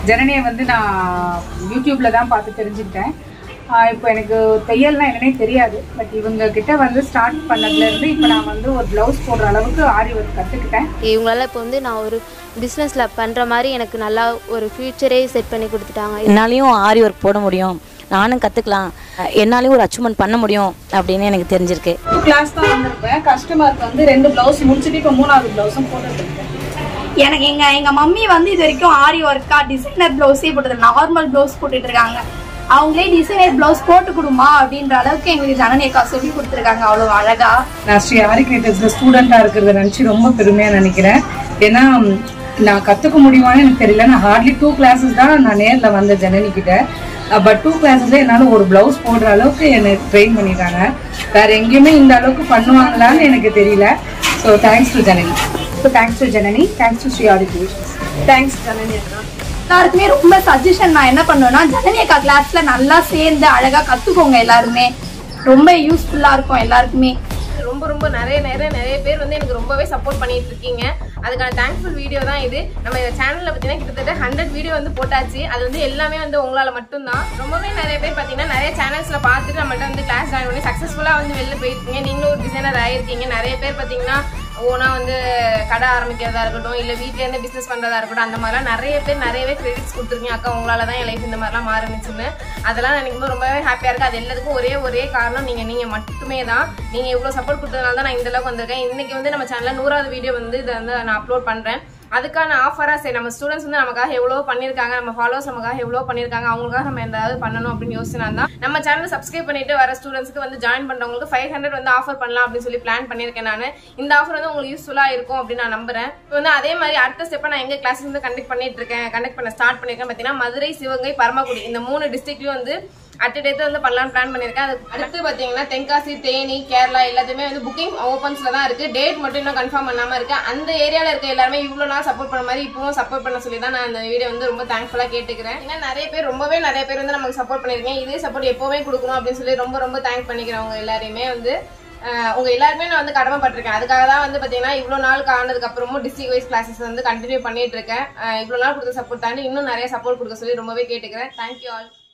ஜனனியை வந்து நான் யூடியூப்ல தான் பார்த்து தெரிஞ்சுக்கிட்டேன் ஆஹ் இப்போ எனக்கு தையல்னா என்னன்னே தெரியாது பட் இவங்க கிட்ட வந்து ஸ்டார்ட் பண்ணதுலேருந்து இப்போ நான் வந்து ஒரு ப்ளவுஸ் போடுற அளவுக்கு ஆரி ஒர்க் கற்றுக்கிட்டேன் இவங்களால இப்போ வந்து நான் ஒரு பிஸ்னஸில் பண்ணுற மாதிரி எனக்கு நல்லா ஒரு ஃப்யூச்சரே செட் பண்ணி கொடுத்துட்டாங்க என்னாலையும் ஆரி ஒர்க் போட முடியும் நானும் கற்றுக்கலாம் என்னாலையும் ஒரு அச்சீவ்மெண்ட் பண்ண முடியும் அப்படின்னு எனக்கு தெரிஞ்சிருக்கு டூ கிளாஸ் தான் வந்திருப்பேன் கஸ்டமருக்கு வந்து ரெண்டு ப்ளவுஸ் முடிச்சுட்டு இப்போ மூணாவது ப்ளவுஸும் போட்டுருக்கேன் எனக்கு எங்க எங்க மம்மி வந்து இது வரைக்கும் ஆரி ஒர்க்கா டிசைனர் பிளவுஸே போட்டது நார்மல் பிளவுஸ் போட்டுட்டு இருக்காங்க அவங்களே டிசைனர் பிளவுஸ் போட்டு கொடுமா அப்படின்ற அளவுக்கு எங்களுக்கு ஜனனி அக்கா சொல்லி கொடுத்துருக்காங்க அவ்வளவு அழகா நான் ஸ்ரீ ஆரி கிரியேட்டிவ்ஸ்ல ஸ்டூடெண்டா இருக்கிறத நினைச்சு ரொம்ப பெருமையா நினைக்கிறேன் ஏன்னா ம், நான் கத்துக்க முடியுமான்னு எனக்கு தெரியல நான் ஹார்ட்லி டூ கிளாஸஸ் தான் நான் நேர்ல வந்த ஜனனி கிட்ட பட் டூ கிளாஸஸ்ல என்னால ஒரு பிளவுஸ் போடுற அளவுக்கு என்னை ட்ரெயின் பண்ணிட்டாங்க வேற எங்கேயுமே இந்த அளவுக்கு பண்ணுவாங்களான்னு எனக்கு தெரியல so thanks to Janani so thanks to Janani thanks to Sri Aari creations thanks Janani அக்கா எல்லாருக்குமே ரொம்ப சஜஷன் நான் என்ன பண்ணுவேன்னா ஜனனி அக்கா கிளாஸ்ல நல்லா சேர்ந்து அழகா கத்துக்கோங்க எல்லாருமே ரொம்ப யூஸ்ஃபுல்லா இருக்கும் எல்லாருக்குமே ரொம்ப ரொம்ப நிறைய நிறைய நிறைய பேர் வந்து எனக்கு ரொம்பவே சப்போர்ட் பண்ணிட்டு இருக்கீங்க அதுக்கான தேங்க்ஃபுல் வீடியோ தான் இது நம்ம சேனல்ல பார்த்தீங்கன்னா கிட்டத்தட்ட ஹண்ட்ரட் வீடியோ வந்து போட்டாச்சு அது வந்து எல்லாமே வந்து உங்களால மட்டும்தான் ரொம்பவே நிறைய பேர் பார்த்தீங்கன்னா நிறைய சேனல்ஸ்ல பார்த்துட்டு நம்மள்ட்ட வந்து கிளாஸ் ஜாயின் பண்ணி சக்ஸஸ்ஃபுல்லாக வந்து வெளில போயிருக்கீங்க நீங்களும் ஒரு டிசைனர் ஆயிருக்கீங்க நிறைய பேர் பார்த்தீங்கன்னா ஓனா வந்து கடை ஆரம்பிக்கிறதா இருக்கட்டும் இல்லை வீட்டிலேருந்து பிஸ்னஸ் பண்ணுறதா இருக்கட்டும் அந்த மாதிரிலாம் நிறைய பேர் நிறையவே கிரெடிட்ஸ் கொடுத்துருக்கீங்க அக்கா உங்களால தான் என் லைஃப் இந்த மாதிரிலாம் மாறுனுச்சுன்னு அதெல்லாம் நினைக்கும் போது ரொம்பவே ஹாப்பியாக இருக்குது அது எல்லாத்துக்கும் ஒரே ஒரே காரணம் நீங்கள் நீங்கள் மட்டுமே தான் நீங்கள் இவ்வளோ சப்போர்ட் கொடுத்ததுனால தான் நான் இந்த அளவுக்கு வந்திருக்கேன் இன்னைக்கு வந்து நம்ம சேனலில் நூறாவது வீடியோ வந்து இதை வந்து நான் அப்லோட் பண்ணுறேன் அதுக்கான ஆஃபராக சரி நம்ம ஸ்டூடெண்ட்ஸ் வந்து நமக்காக எவ்வளோ பண்ணியிருக்காங்க நம்ம ஃபாலோவர்ஸ் நமக்காக எவ்வளோ பண்ணியிருக்காங்க அவங்களுக்காக நம்ம ஏதாவது பண்ணணும் அப்படின்னு யோசிச்சுனா தான் நம்ம சேனல் சப்ஸ்கிரைப் பண்ணிட்டு வர ஸ்டூடெண்ட்ஸ்க்கு வந்து ஜாயின் பண்ணுறவங்களுக்கு ஃபைவ் ஹண்ட்ரட் வந்து ஆஃபர் பண்ணலாம் அப்படின்னு சொல்லி பிளான் பண்ணியிருக்கேன் நான் இந்த ஆஃபர் வந்து உங்களுக்கு யூஸ்ஃபுல்லாக இருக்கும் அப்படின்னு நான் நம்புறேன் இப்போ வந்து அதே மாதிரி அடுத்த ஸ்டெப்பை நான் எங்க கிளாஸ் வந்து கண்டக்ட் பண்ணிட்டு இருக்கேன் கண்டக்ட் பண்ண ஸ்டார்ட் பண்ணியிருக்கேன் பார்த்தீங்கன்னா மதுரை சிவகங்கை பரமக்குடி இந்த மூணு டிஸ்ட்ரிக்ட்லையும் வந்து அட் டேத்து வந்து பண்ணலாம்னு பிளான் பண்ணியிருக்கேன் அது அடுத்து பார்த்தீங்கன்னா தென்காசி தேனி கேரளா எல்லாத்தையுமே வந்து புக்கிங் ஓப்பன்ஸ்ல தான் இருக்கு டேட் மட்டும் இன்னும் கன்ஃபார்ம் பண்ணாம இருக்கு அந்த ஏரியால இருக்க எல்லாருமே இவ்வளோ நாள் சப்போர்ட் பண்ண மாதிரி இப்பவும் சப்போர்ட் பண்ண சொல்லி தான் நான் இந்த வீடியோ வந்து ரொம்ப தேங்க்ஃபுல்லாக கேட்டுக்கிறேன் ஏன்னா நிறைய பேர் ரொம்பவே நிறைய பேர் வந்து நமக்கு சப்போர்ட் பண்ணியிருக்கேன் இதே சப்போர்ட் எப்பவுமே கொடுக்கணும் அப்படின்னு சொல்லி ரொம்ப ரொம்ப தேங்க் பண்ணிக்கிறேன் உங்க எல்லாரையுமே வந்து அஹ் உங்க எல்லாருமே நான் வந்து கடமைப்பட்டிருக்கேன் அதுக்காக தான் வந்து பாத்தீங்கன்னா இவ்வளவு நாள் ஆனதுக்கு அப்புறமும் டிஸ்ட்ரிக் வைஸ் கிளாஸஸ் வந்து கண்டினியூ பண்ணிட்டு இருக்கேன் அஹ் இவ்வளவு நாள் கொடுத்த சப்போர்ட் தாண்டி இன்னும் நிறைய சப்போர்ட் கொடுக்க சொல்லி ரொம்பவே கேட்டுக்கிறேன் தேங்க்யூ ஆல்